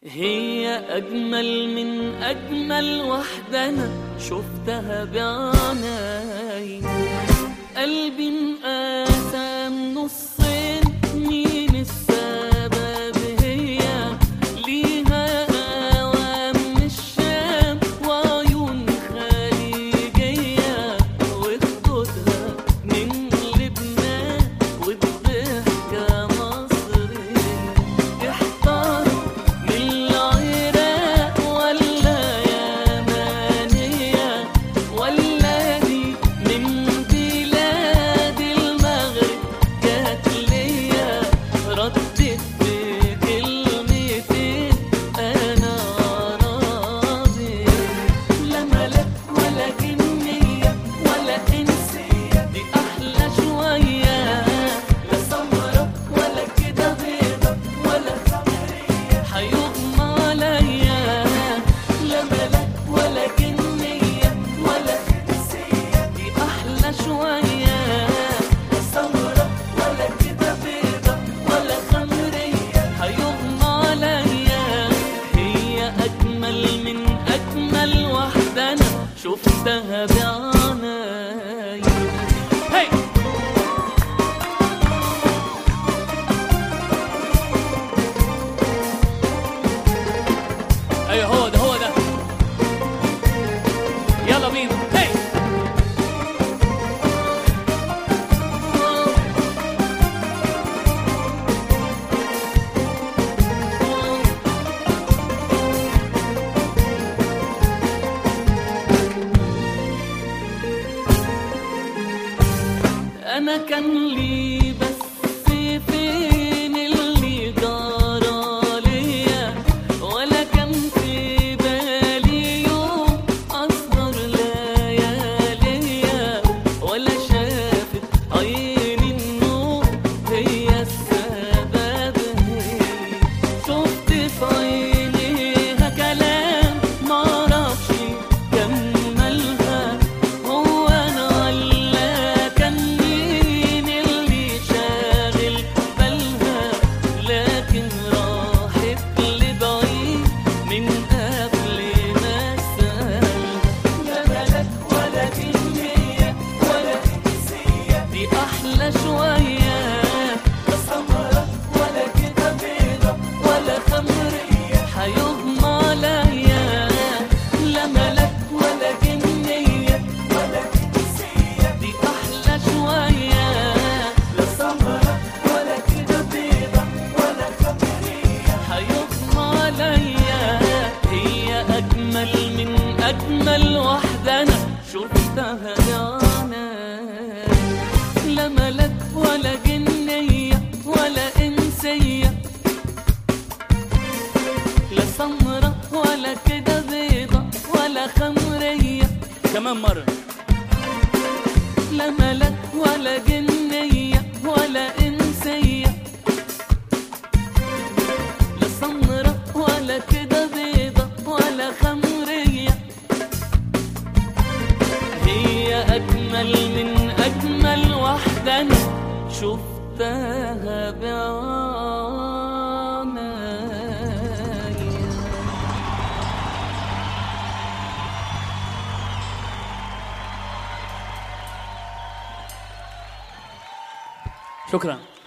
هي أجمل من أجمل واحدة أنا شفتها بعيني قلبي انقسم نصين مين السبب هي ليها قوام من الشام وعيون خليجية وخدودها من لبنان والضحكة مصرية احتار من العراق ولا يمانية ولا دي من بلاد المغرب جات ليا ردت بكلمتين انا راضي لا ملك ولا جنية ولا انسية دي احلى شوية لا سمرة ولا كده بيضة ولا خمرية هيغمى عليا لا ملك ولا جنية ولا انسية دي احلى شوية لا سمرة ولا كده بيضة ولا خمرية هيغمى عليا هي اجمل من اجمل واحدة انا شفتها بعيني هي ايوه هو ده هو ده يلا بينا هي انا كان لي بس فين اللي جرى ليا ولا كان في بالي يوم اسهر لياليا ولا شافت عيني النور هي السبب هي شفت في عينيها كلام معرفش كملها هو انا ولا كان مين اللي شاغل بالها لكن راحت لبعيد من قبل ما اسالها لا ملك ولا جنيه ولا انسيه دي احلى شويه لا سمره ولا كده بيضه ولا خمريه هيغمى عليا لا ملك ولا جنيه ولا انسيه دي احلى شويه لا سمره ولا كده بيضه ولا خمريه هيغمى عليا هي اجمل من اجمل واحده انا شفتها بعيني لا ملك ولا جنيه ولا انسيه لا سمرة ولا كده بيضة ولا خمرية كمان مرة لا ملك ولا جنية ولا إنسية لا سمرة ولا كده بيضة ولا خمرية هي أجمل من أجمل واحدة أنا شفتها بعيني شكرا